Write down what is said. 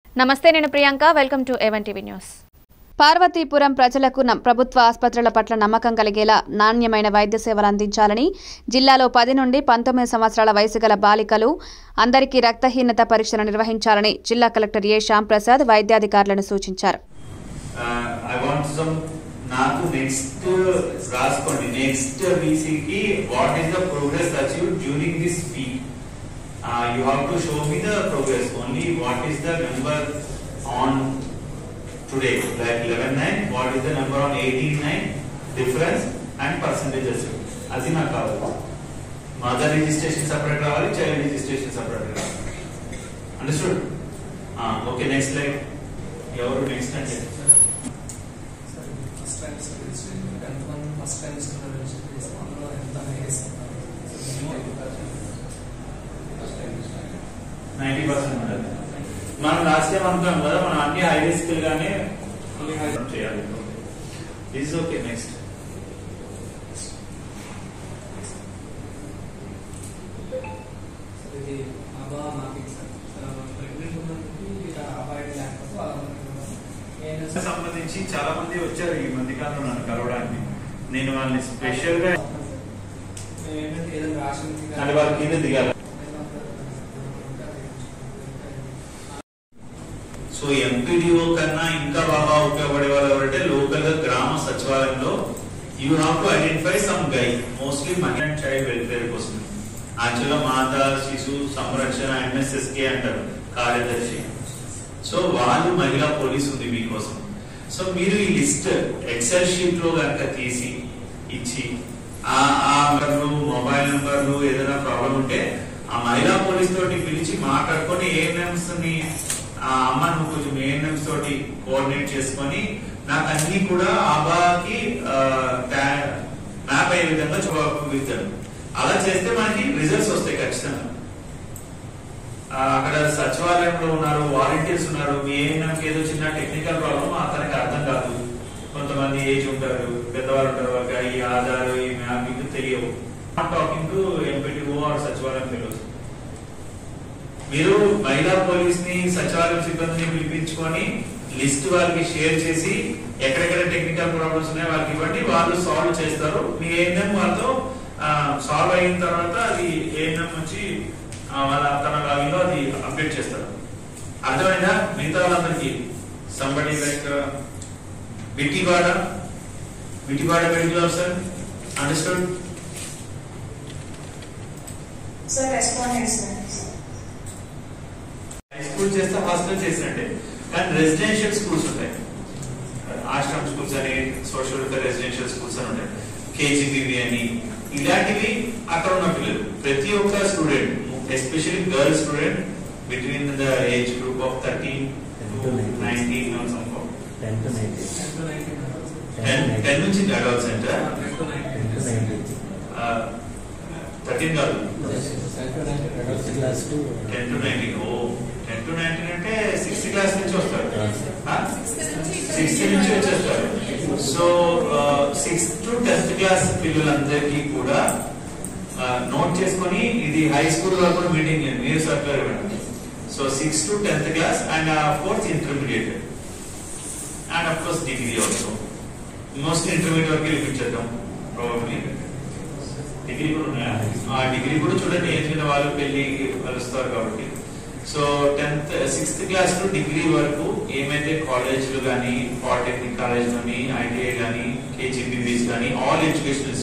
నమస్తే నేను Priyanka welcome to even TV news Parvathipuram ప్రజలకు న- ప్రభుత్వ ఆసుపత్రుల పట్ల నమ్మకం కలిగేలా నాణ్యమైన వైద్య సేవలు అందించాలని జిల్లాలో పది నుండి పంతొమ్మిది సంవత్సరాల వయసు గల బాలికలు అందరికీ రక్తహీనత పరీక్షలు నిర్వహించాలని జిల్లా కలెక్టర్ ఏ శ్యాంప్రసాద్ వైద్యాధికారులను సూచించారు ఐ వాంట్ సమ్ నాకు నెక్స్ట్ రాసుకోండి నెక్స్ట్ వీసీకి what is the progress achieve during this week you have to show me the progress only what is the number on today like eleven nine what is the number on eighteen nine difference and percentages అది నాకు కావాలి mother registration separate రావాలి child registration separate రావాలి understood okay next like ఎవరు next అంటే first time service ఎంతమంది first time service అందులో ఎంత నైన్టీ పర్సెంట్ ఉండాలి మనం లాస్ట్ టైం అనుకున్నాం కదా మనం అన్ని హై రిస్క్ గానే చేయాలి దిస్ ఓకే నెక్స్ట్ ఇది అబా మాకు ప్రెగ్నెంట్ ఉన్నందుకు ఇక అబ్బాయి లేకపోతే నేను సంబంధించి చాలా మంది వచ్చారు ఈ మధ్య కాలంలో నన్ను కలవడానికి నేను వాళ్ళని స్పెషల్ గా ఏంటంటే ఏదైనా రాషన్ అంటే వాళ్ళ కింద దిగాలి సో ఎంపీడీఓ కన్నా ఇంకా బాగా ఉపయోగపడే వాళ్ళు ఎవరంటే లోకల్ గా గ్రామ సచివాలయంలో you have to identify some guy mostly మహిళా అండ్ చైల్డ్ వెల్ఫేర్ కోసం యాక్చువల్ గా మాతా శిశు సంరక్షణ ఎంఎస్ఎస్కే అంటారు కార్యదర్శి సో వాళ్ళు మహిళా పోలీస్ ఉంది మీకోసం సో మీరు ఈ లిస్ట్ ఎక్సెల్ షీట్ లో కనుక తీసి ఇచ్చి ఆ ఆ నంబర్లు మొబైల్ నంబర్లు ఏదైనా ప్రాబ్లం ఉంటే ఆ మహిళా పోలీస్ తోటి పిలిచి మాట్లాడుకొని ఏఎన్ఎంస్ ని ఆ అమ్మ నువ్వు కొంచెం ఏఎన్ఎంస్ తోటి కోఆర్డినేట్ చేసుకొని నాకు అన్ని కూడా ఆబాకి మ్యాప్ అయ్యే విధంగా చూపిస్తాడు అలా చేస్తే మనకి రిజల్ట్స్ వస్తాయి ఖచ్చితంగా ఆ, అక్కడ సచివాలయంలో ఉన్నారు వాలంటీర్స్ ఉన్నారు మీ ఏమైనా ఏదో చిన్న టెక్నికల్ ప్రాబ్లం అతనికి అర్థం కాదు కొంతమంది ఏజ్ ఉంటారు పెద్దవాళ్ళు ఉంటారు వాళ్ళకి ఈ ఆధార్ ఈ మ్యాప్ మీకు తెలియవు టాకింగ్ టు ఎంపీటీఓ ఆర్ సచివాలయం ఫెలోస్ మీరు మహిళా పోలీస్ ని సచివాలయం సిబ్బందిని పిలిపించుకొని లిస్ట్ వాళ్ళకి షేర్ చేసి ఎక్కడెక్కడ టెక్నికల్ ప్రాబ్లమ్స్ ఉన్నాయో వాళ్ళకి ఇవ్వండి వాళ్ళు సాల్వ్ చేస్తారు మీ ఏఎన్ఎం వాళ్ళతో సాల్వ్ అయిన తర్వాత అది ఏఎన్ఎం వచ్చి ఆ, వాళ్ళ తన లాగిన్ లో అది అప్డేట్ చేస్తారు అర్థమైందా మిగతా వాళ్ళందరికీ somebody like Bittivada Bittivada medical officer understood Sir, responded, sir. High school చేస్తే హాస్టల్ చేసినట్టే కానీ రెసిడెన్షియల్ స్కూల్స్ ఉంటాయి ఆశ్రమ్ స్కూల్స్ అని సోషల్ వెల్ఫేర్ రెసిడెన్షియల్ స్కూల్స్ అని ఉంటాయి కేజీబీవి అని ఇలాంటివి అక్కడ ఉన్న పిల్లలు ప్రతి ఒక్క student especially girl student between the age group of thirteen to nineteen ten to ninety ten ten నుంచి adult centre ten to ninety thirteen కాదు first class to ten to nineteen oh ten to nineteen అంటే sixth class నుంచి వస్తారు sixth నుంచి వచ్చేస్తారు so sixth to tenth class పిల్లలందరికీ కూడా note చేసుకొని ఇది హై స్కూల్ వరకు మీటింగ్ మీరు సర్కులర్ ఇవ్వండి so sixth to tenth class and fourth intermediate and of course degree also most intermediate వరకు వెళ్ళిపించేద్దాం ప్రాబబ్లీ డిగ్రీ కూడా ఉన్నాయా ఆ డిగ్రీ కూడా చూడండి ఏజ్ మీద వాళ్ళు పెళ్లి కలుస్తారు కాబట్టి so tenth sixth class to degree వరకు ఏమైతే కాలేజీలు కానీ పాలిటెక్నిక్ కాలేజ్ కానీ ఐటీఐ కానీ కేజీబీబీస్ కానీ ఆల్ ఎడ్యుకేషన్